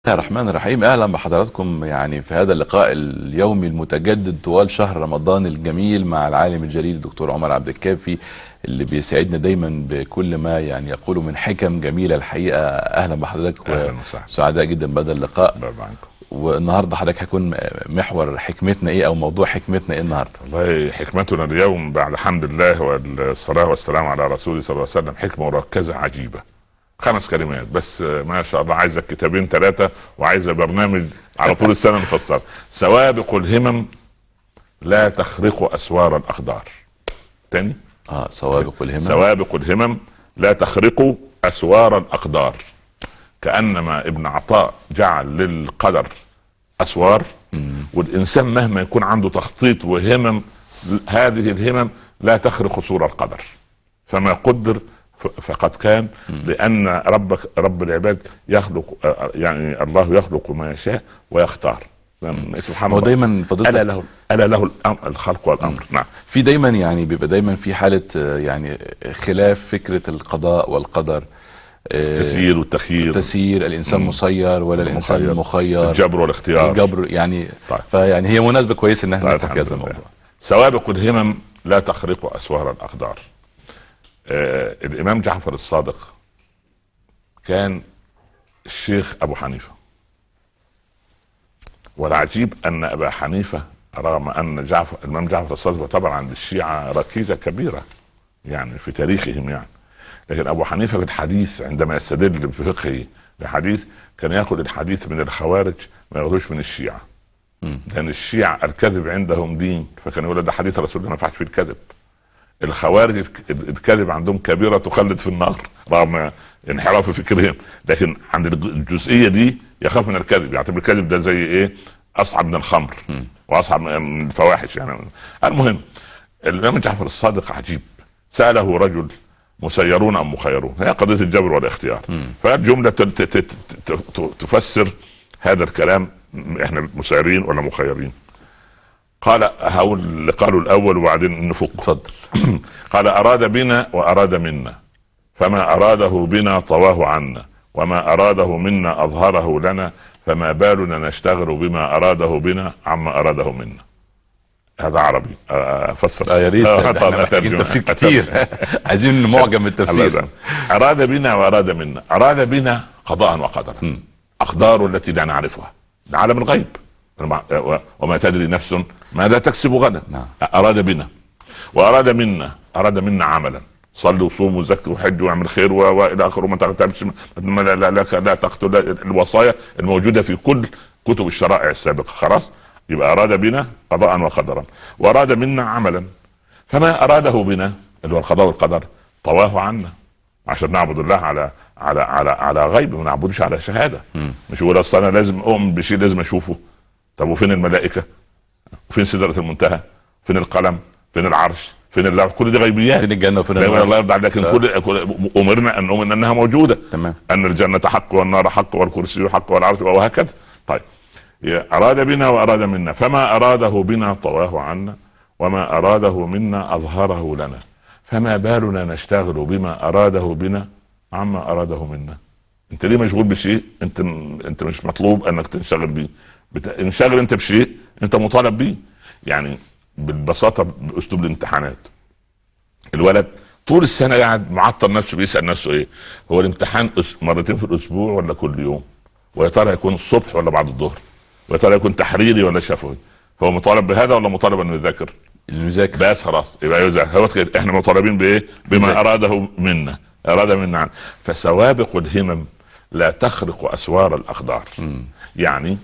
الله الرحمن الرحيم اهلا بحضراتكم يعني في هذا اللقاء اليومي المتجدد طوال شهر رمضان الجميل مع العالم الجليل الدكتور عمر عبد الكافي اللي بيسعدنا دايما بكل ما يعني يقوله من حكم جميله الحقيقه اهلا بحضرتك اهلا وسهلا وسعداء جدا بهذا اللقاء الله عنكم والنهارده حضرتك هيكون محور حكمتنا ايه او موضوع حكمتنا ايه النهارده والله حكمتنا اليوم بعد حمد الله والصلاه والسلام على رسوله صلى الله عليه وسلم حكمه مركزه عجيبه خمس كلمات بس ما شاء الله عايزه كتابين ثلاثه وعايزه برنامج على طول السنه نفسر سوابق الهمم لا تخرق اسوار الاقدار تاني اه سوابق الهمم سوابق الهمم لا تخرق اسوار الاقدار كانما ابن عطاء جعل للقدر اسوار مم. والانسان مهما يكون عنده تخطيط وهمم هذه الهمم لا تخرق صور القدر فما قدر ف- فقد كان لان ربك رب العباد يخلق آه، يعني الله يخلق ما يشاء ويختار سبحان هو الله دايما الا فضيلتك له الا له الأم- الخلق والامر نعم في دايما يعني بيبقى دايما في حاله آه، يعني خلاف فكره القضاء والقدر آه، التسيير والتخيير تسيير الانسان مم. مسير ولا الانسان مخير. مخير الجبر والاختيار الجبر يعني طيب. فيعني هي مناسبه كويسه ان احنا طيب، نفتح في الحمد هذا لله. الموضوع سوابق الهمم لا تخرق اسوار الاقدار آه الامام جعفر الصادق كان الشيخ ابو حنيفه والعجيب ان ابا حنيفه رغم ان جعفر الامام جعفر الصادق يعتبر عند الشيعه ركيزه كبيره يعني في تاريخهم يعني لكن ابو حنيفه في الحديث عندما يستدل بفقهه بحديث كان ياخذ الحديث من الخوارج ما ياخذوش من الشيعه مم. لان الشيعة الكذب عندهم دين فكان يقول ده حديث رسول الله ما ينفعش فيه الكذب الخوارج الك- الكذب عندهم كبيره تخلد في النار رغم انحراف فكرهم لكن عند الج- الجزئيه دي يخاف من الكذب يعتبر الكذب ده زي ايه اصعب من الخمر مم. واصعب من الفواحش يعني المهم الامام جعفر الصادق عجيب ساله رجل مسيرون ام مخيرون هي قضيه الجبر والاختيار مم. فالجمله ت- ت- ت- ت- ت- تفسر هذا الكلام احنا مسيرين ولا مخيرين قال هقول اللي قالوا الاول وبعدين نفك اتفضل قال اراد بنا واراد منا فما اراده بنا طواه عنا وما اراده منا اظهره لنا فما بالنا نشتغل بما اراده بنا عما اراده منا هذا عربي آه، افسر اه يا ريت آه، ده احنا أترجم. محتاجين تفسير أترجم. كتير عايزين معجم الله التفسير يسلمك. اراد بنا واراد منا اراد بنا قضاء وقدرا مم. اقدار التي لا نعرفها ده عالم الغيب وما تدري نفس ماذا تكسب غدا نعم اراد بنا واراد منا اراد منا عملا صلوا وصوموا وزكوا وحجوا واعمل خير و- والى اخره ما تغتابش ما لا لا, لا, لا تقتل الوصايا الموجوده في كل كتب الشرائع السابقه خلاص يبقى اراد بنا قضاء وقدرا واراد منا عملا فما اراده بنا اللي هو القضاء والقدر طواه عنا عشان نعبد الله على على على على غيب ما نعبدش على شهاده مم. مش يقول اصل انا لازم اؤمن بشيء لازم اشوفه طب وفين الملائكه وفين سدره المنتهى فين القلم فين العرش فين اللوح كل دي غيبيات فين الجنه وفين لا النار الله يرضى عليك لكن لا. كل كل- امرنا ان نؤمن انها موجوده تمام ان الجنه حق والنار حق والكرسي حق والعرش وهكذا طيب يا- اراد بنا واراد منا فما اراده بنا طواه عنا وما اراده منا اظهره لنا فما بالنا نشتغل بما اراده بنا عما اراده منا انت ليه مشغول بشيء انت انت مش مطلوب انك تنشغل بيه بت... انشغل انت بشيء انت مطالب بيه يعني بالبساطه باسلوب الامتحانات الولد طول السنه قاعد معطل نفسه بيسال نفسه ايه هو الامتحان أس- مرتين في الاسبوع ولا كل يوم ويا ترى هيكون الصبح ولا بعد الظهر ويا ترى يكون تحريري ولا شفوي هو مطالب بهذا ولا مطالب انه يذاكر المذاكر بس خلاص يبقى يذاكر هو كده احنا مطالبين بايه بما يذاكر. اراده منا اراد منا عنه فسوابق الهمم لا تخرق اسوار الاقدار مم. يعني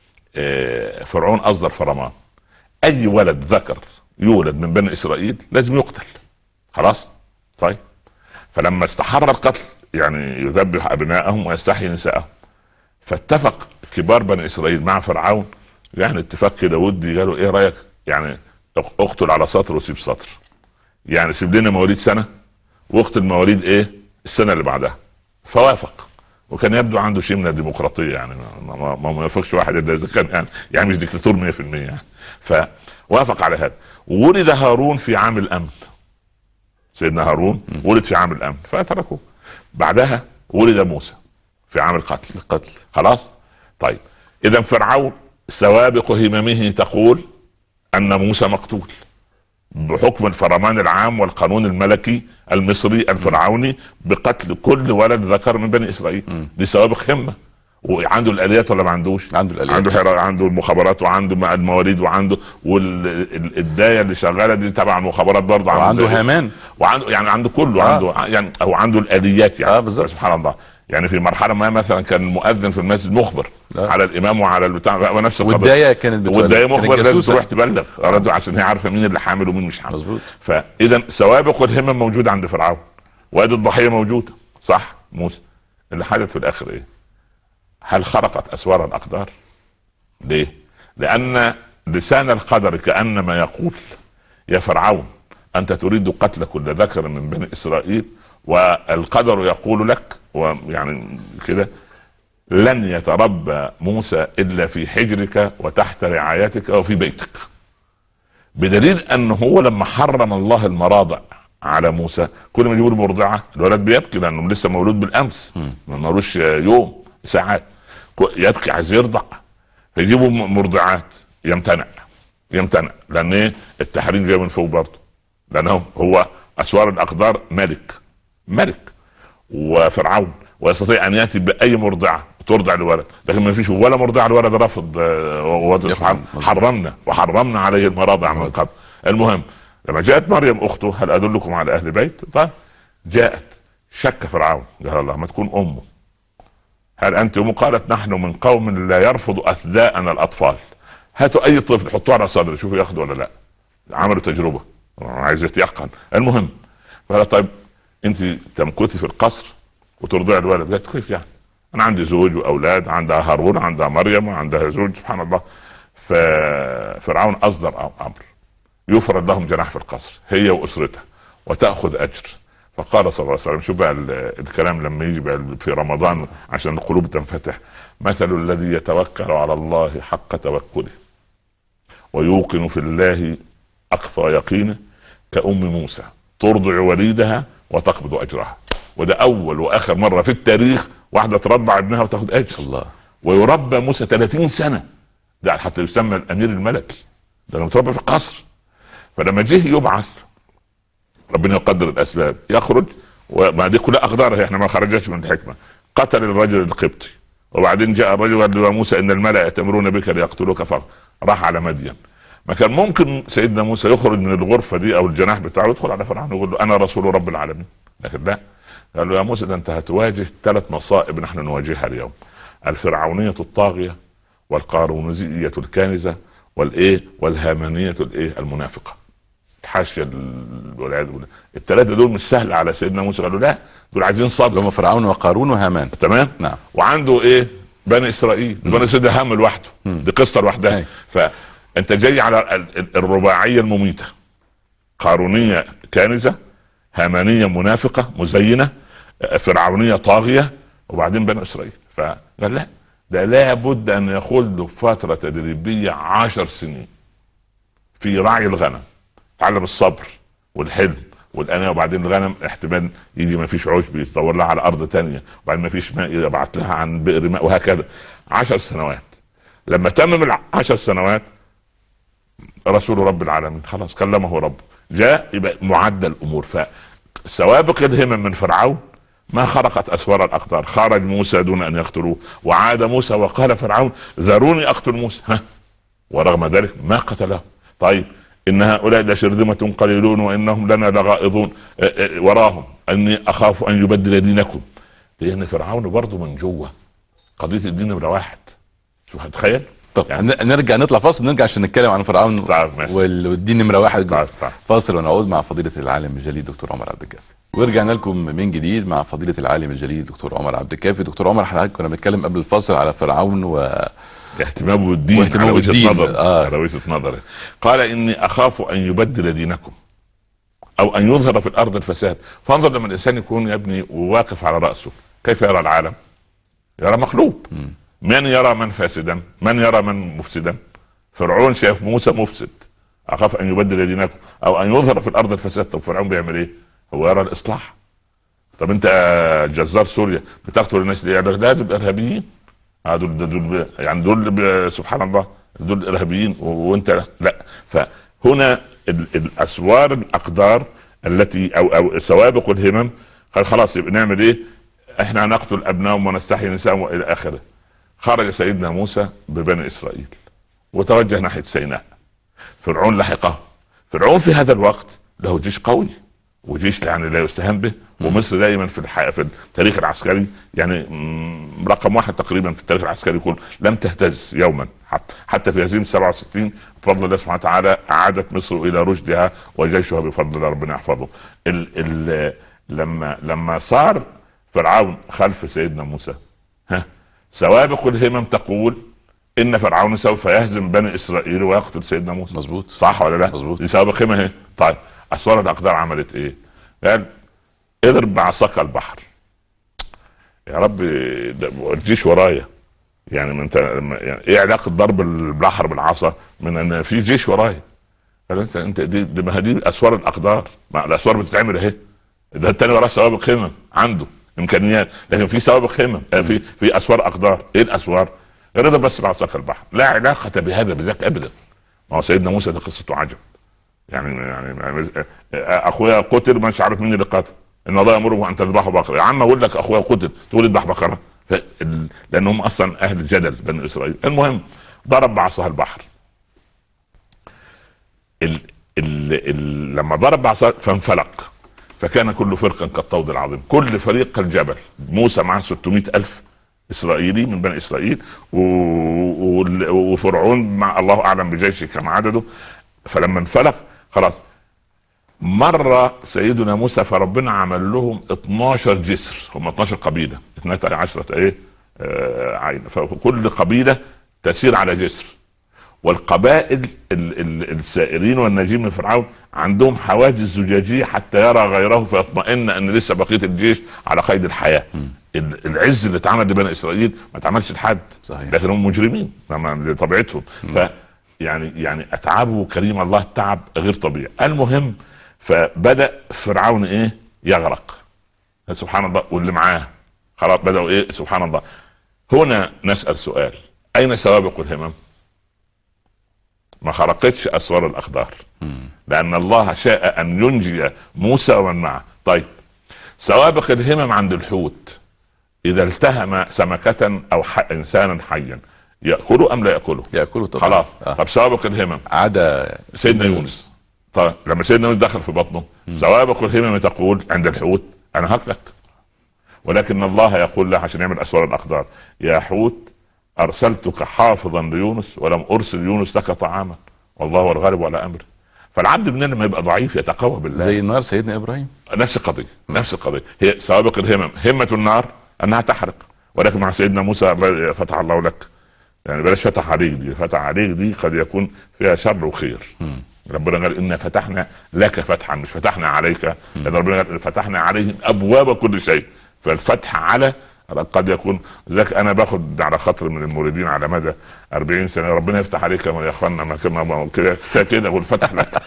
آه، فرعون اصدر فرمان اي ولد ذكر يولد من بني اسرائيل لازم يقتل خلاص طيب فلما استحر القتل يعني يذبح ابنائهم ويستحيي نساءهم فاتفق كبار بني اسرائيل مع فرعون يعني اتفاق كده ودي قالوا ايه رايك يعني اق- اقتل على سطر وسيب سطر يعني سيب لنا مواليد سنه واقتل مواليد ايه السنه اللي بعدها فوافق وكان يبدو عنده شيء من الديمقراطيه يعني ما, ما, ما, ما يوافقش واحد الا اذا كان يعني يعني مش ديكتاتور 100% يعني فوافق على هذا وولد هارون في عام الامن سيدنا هارون ولد في عام الامن فتركوه بعدها ولد موسى في عام القتل القتل خلاص طيب اذا فرعون سوابق هممه تقول ان موسى مقتول بحكم الفرمان العام والقانون الملكي المصري الفرعوني بقتل كل ولد ذكر من بني اسرائيل مم. دي سوابق همه وعنده الاليات ولا ما عندوش؟ عنده الاليات عنده حرا... عنده المخابرات وعنده مع المواليد وعنده والدايه اللي شغاله دي تبع المخابرات برضه وعنده زي- هامان وعنده يعني عنده كله آه. عنده يعني او عنده الاليات يعني آه، بالظبط. سبحان الله يعني في مرحله ما مثلا كان المؤذن في المسجد مخبر آه. على الامام وعلى البتاع ونفس القضيه والدايه كانت بتولد. والدايه كانت مخبر لازم جاسوسة. تروح تبلغ ردوا عشان هي عارفه مين اللي حامل ومين مش حامل مظبوط فاذا سوابق الهمم موجوده عند فرعون وادي الضحيه موجوده صح موسى اللي حدث في الاخر ايه؟ هل خرقت اسوار الاقدار؟ ليه؟ لان لسان القدر كانما يقول يا فرعون انت تريد قتل كل ذكر من بني اسرائيل والقدر يقول لك ويعني كده لن يتربى موسى الا في حجرك وتحت رعايتك وفي بيتك بدليل انه هو لما حرم الله المراضع على موسى كل ما يجيبوا له مرضعه الولد بيبكي لانه لسه مولود بالامس مم. ما مالوش يوم ساعات كو- يبكي عايز يرضع فيجيبوا م- مرضعات يمتنع يمتنع لان ايه التحريم جاي من فوق برضه لانه هو اسوار الاقدار ملك ملك وفرعون ويستطيع ان ياتي باي مرضعه ترضع الولد لكن ما فيش ولا مرضعه الولد رفض آه، ووضع يفعل. سبحانه. مظبوط. حرمنا وحرمنا عليه المراضع من قبل المهم لما جاءت مريم اخته هل ادلكم على اهل بيت طيب جاءت شك فرعون قال الله ما تكون امه هل انت امه قالت نحن من قوم لا يرفض اثداءنا الاطفال هاتوا اي طفل حطوه على صدره شوفوا ياخذوا ولا لا عملوا تجربه عايز يتيقن المهم فقال طيب انت تمكثي في القصر وترضعي الولد قالت كيف يعني انا عندي زوج واولاد عندها هارون عندها مريم وعندها زوج سبحان الله ففرعون اصدر امر يفرض لهم جناح في القصر هي واسرتها وتاخذ اجر فقال صلى الله عليه وسلم شوف بقى ال- الكلام لما يجي بقى في رمضان عشان القلوب تنفتح مثل الذي يتوكل على الله حق توكله ويوقن في الله اقصى يقينه كأم موسى ترضع وليدها وتقبض اجرها وده اول واخر مره في التاريخ واحده ترضع ابنها وتاخذ اجر الله ويربى موسى 30 سنه ده حتى يسمى الامير الملكي ده لما تربى في القصر فلما جه يبعث ربنا يقدر الاسباب يخرج وما دي كلها اقدار احنا ما خرجتش من الحكمه قتل الرجل القبطي وبعدين جاء الرجل وقال له يا موسى ان الملا ياتمرون بك ليقتلوك فقط راح على مدين ما كان ممكن سيدنا موسى يخرج من الغرفه دي او الجناح بتاعه يدخل على فرعون ويقول له انا رسول رب العالمين لكن لا قال له يا موسى ده انت هتواجه ثلاث مصائب نحن نواجهها اليوم الفرعونيه الطاغيه والقارونزيه الكانزه والايه والهامانيه الايه المنافقه الحاشيه ال- والعياذ بالله الثلاثه دول مش سهل على سيدنا موسى قالوا لا دول عايزين اللي صبر هم فرعون وقارون وهامان تمام نعم وعنده ايه بني اسرائيل مم. بني اسرائيل ده هم لوحده مم. دي قصه لوحدها أي. فانت جاي على ال- ال- الرباعيه المميته قارونيه كانزه هامانيه منافقه مزينه آه، فرعونيه طاغيه وبعدين بني اسرائيل فقال لا ده لابد ان يخوض له فتره تدريبيه عشر سنين في رعي الغنم تعلم الصبر والحلم والاناة وبعدين الغنم احتمال يجي ما فيش عشب يدور لها على ارض تانية وبعدين ما فيش ماء يبعت لها عن بئر ماء وهكذا عشر سنوات لما تمم العشر سنوات رسول رب العالمين خلاص كلمه رب جاء يبقى معدل الامور فسوابق الهمم من فرعون ما خرقت اسوار الاقدار خرج موسى دون ان يقتلوه وعاد موسى وقال فرعون ذروني اقتل موسى ها ورغم ذلك ما قتله طيب ان هؤلاء لشرذمة قليلون وانهم لنا لغائظون اه، اه، وراهم اني اخاف ان يبدل دينكم لان فرعون برضه من جوه قضيه الدين نمره واحد شوف هتخيل طب يعني- ن- نرجع نطلع فاصل نرجع عشان نتكلم عن فرعون تعال ماشي وال- والدين نمره واحد تعال تعال فاصل ونعود مع فضيلة العالم الجليل دكتور عمر عبد الكافي ورجعنا لكم من جديد مع فضيلة العالم الجليل دكتور عمر عبد الكافي دكتور عمر حضرتك كنا بنتكلم قبل الفاصل على فرعون و اهتمامه بالدين واهتمامه على وجهة بالدين، نظر آه. على وجهة نظره قال اني اخاف ان يبدل دينكم او ان يظهر في الارض الفساد فانظر لما الانسان يكون يا ابني واقف على راسه كيف يرى العالم يرى مقلوب مم. من يرى من فاسدا من يرى من مفسدا فرعون شاف موسى مفسد اخاف ان يبدل دينكم او ان يظهر في الارض الفساد طب فرعون بيعمل ايه هو يرى الاصلاح طب انت جزار سوريا بتقتل الناس ليه ده دول ارهابيين آه دول دول يعني دول سبحان الله دول ارهابيين وانت لا فهنا الاسوار الاقدار التي او او سوابق الهمم قال خلاص يبقى نعمل ايه؟ احنا نقتل ابنائهم ونستحيي نساءهم والى اخره. خرج سيدنا موسى ببني اسرائيل وتوجه ناحيه سيناء. فرعون لحقه. فرعون في هذا الوقت له جيش قوي وجيش يعني لا يستهان به ومصر دائما في الح... في التاريخ العسكري يعني رقم واحد تقريبا في التاريخ العسكري كله لم تهتز يوما حتى حتى في هزيمه 67 بفضل الله سبحانه وتعالى اعادت مصر الى رشدها وجيشها بفضل الله ربنا يحفظه ال... ال... لما لما صار فرعون خلف سيدنا موسى ها سوابق الهمم تقول ان فرعون سوف يهزم بني اسرائيل ويقتل سيدنا موسى مظبوط صح ولا لا؟ مظبوط دي سوابق همم اهي طيب اسوار الاقدار عملت ايه؟ قال اضرب بعصاك البحر يا رب الجيش ورايا يعني من انت يعني ايه علاقه ضرب البحر بالعصا من ان في جيش ورايا قال انت انت دي, دي ما دي اسوار الاقدار ما الاسوار بتتعمل اهي ده التاني وراه سوابق همم عنده امكانيات لكن في سوابق همم في في اسوار اقدار ايه الاسوار؟ رضا بس بعصاك البحر لا علاقه بهذا بذاك ابدا ما هو سيدنا موسى ده قصته عجب يعني يعني اخويا قتل مش عارف مين اللي قتل ان الله يامركم ان تذبحوا بقره يا عم اقول لك اخويا قتل تقول اذبح بقره لانهم اصلا اهل الجدل بني اسرائيل المهم ضرب بعصاه البحر ال ال ال لما ضرب بعصاه فانفلق فكان كل فرقا كالطود العظيم كل فريق كالجبل موسى معه 600 ألف إسرائيلي من بني إسرائيل و... و... وفرعون مع الله أعلم بجيشه كم عدده فلما انفلق خلاص مر سيدنا موسى فربنا عمل لهم 12 جسر هم 12 قبيله 12 ايه آه عين فكل قبيله تسير على جسر والقبائل ال ال السائرين والناجين من فرعون عندهم حواجز زجاجيه حتى يرى غيره فيطمئن ان لسه بقيه الجيش على قيد الحياه م. العز اللي اتعمل لبني اسرائيل ما اتعملش لحد صحيح لكن هم مجرمين لطبيعتهم ف يعني يعني اتعابه كريم الله تعب غير طبيعي المهم فبدا فرعون ايه يغرق سبحان الله واللي معاه خلاص بداوا ايه سبحان الله هنا نسال سؤال اين سوابق الهمم ما خرقتش اسوار الاقدار لان الله شاء ان ينجي موسى ومن معه طيب سوابق الهمم عند الحوت اذا التهم سمكه او انسانا حيا ياكله ام لا ياكله؟ ياكله طبعا خلاص آه. طب سوابق الهمم عدا سيدنا يونس طيب لما سيدنا يونس دخل في بطنه سوابق الهمم تقول عند الحوت انا هاكلك ولكن الله يقول له عشان يعمل اسوار الاقدار يا حوت ارسلتك حافظا ليونس ولم ارسل يونس لك طعاما والله هو الغالب على امره فالعبد مننا لما يبقى ضعيف يتقوى بالله زي النار سيدنا ابراهيم نفس القضيه نفس القضيه هي سوابق الهمم همه النار انها تحرق ولكن مع سيدنا موسى فتح الله لك يعني بلاش فتح عليك دي فتح عليك دي قد يكون فيها شر وخير م. ربنا قال انا فتحنا لك فتحا مش فتحنا عليك لان ربنا قال فتحنا عليهم ابواب كل شيء فالفتح على قد يكون ذاك انا باخد على خاطر من المريدين على مدى 40 سنه ربنا يفتح عليك يا اخوانا ما كنا كده كده والفتح لك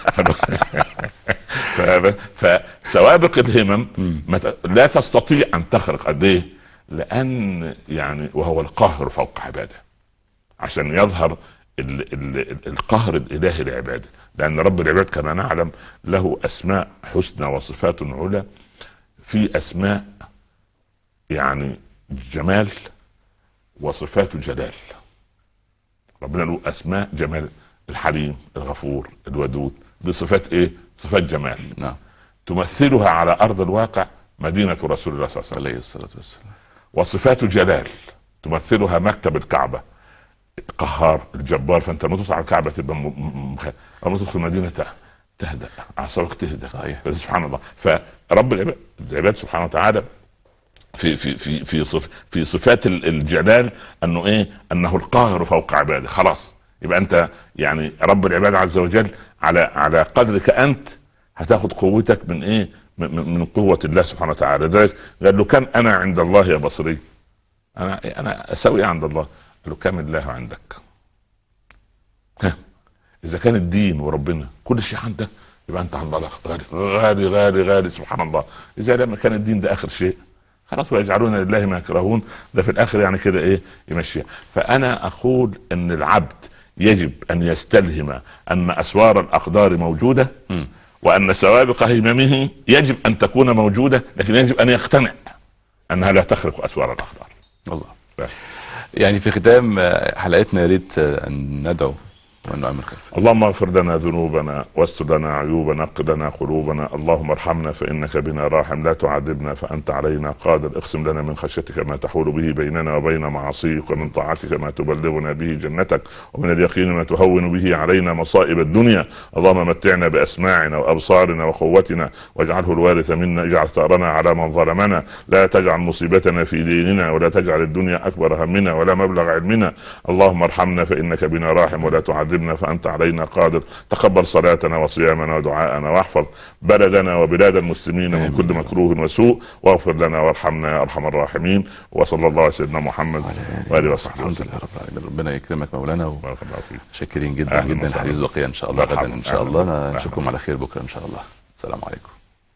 فسوابق الهمم لا تستطيع ان تخرق قد ايه؟ لان يعني وهو القاهر فوق عباده عشان يظهر ال ال القهر الالهي لعباده لان رب العباد كما نعلم له اسماء حسنى وصفات علا في اسماء يعني جمال وصفات جلال ربنا له اسماء جمال الحليم الغفور الودود دي صفات ايه صفات جمال نعم تمثلها على ارض الواقع مدينه رسول الله صلى الله عليه وسلم عليه الصلاه والسلام وصفات جلال تمثلها مكتب الكعبه قهار الجبار فانت لما تطلع على الكعبه تبقى مخ... لما تدخل المدينه تهدأ اعصابك تهدأ صحيح سبحان الله فرب العباد, العباد سبحانه وتعالى في في في في صف في صفات الجلال انه ايه؟ انه القاهر فوق عباده خلاص يبقى انت يعني رب العباد عز وجل على على قدرك انت هتاخد قوتك من ايه؟ من, من قوه الله سبحانه وتعالى لذلك قال له كم انا عند الله يا بصري انا انا اسوي عند الله قال له كم الله عندك ها اذا كان الدين وربنا كل شيء عندك يبقى انت عند الله غالي غالي غالي غالي سبحان الله اذا لما كان الدين ده اخر شيء خلاص ويجعلون لله ما يكرهون ده في الاخر يعني كده ايه يمشيها فانا اقول ان العبد يجب ان يستلهم ان اسوار الاقدار موجوده مم. وان سوابق هممه يجب ان تكون موجوده لكن يجب ان يقتنع انها لا تخرق اسوار الاقدار الله بس. يعني في ختام آه، حلقتنا يا ريت آه، ان ندعو وان نؤمن خلفه اللهم اغفر لنا ذنوبنا واستر لنا عيوبنا اقض لنا قلوبنا اللهم ارحمنا فانك بنا راحم لا تعذبنا فانت علينا قادر اقسم لنا من خشيتك ما تحول به بيننا وبين معاصيك ومن طاعتك ما تبلغنا به جنتك ومن اليقين ما تهون به علينا مصائب الدنيا اللهم متعنا باسماعنا وابصارنا وقوتنا واجعله الوارث منا اجعل ثارنا على من ظلمنا لا تجعل مصيبتنا في ديننا ولا تجعل الدنيا اكبر همنا ولا مبلغ علمنا اللهم ارحمنا فانك بنا راحم ولا تعذبنا فانت علينا قادر تقبل صلاتنا وصيامنا ودعاءنا واحفظ بلدنا وبلاد المسلمين من آمين. كل مكروه وسوء واغفر لنا وارحمنا يا ارحم الراحمين وصلى الله على سيدنا محمد واله وصحبه الحمد وسلم لله رب العالمين ربنا يكرمك مولانا بارك الله فيك وشاكرين جدا أهلاً جدا وسهلاً. الحديث بقية ان شاء الله مرحبا. غدا ان شاء أهلاً الله وسهلاً. نشوفكم على خير بكره ان شاء الله السلام عليكم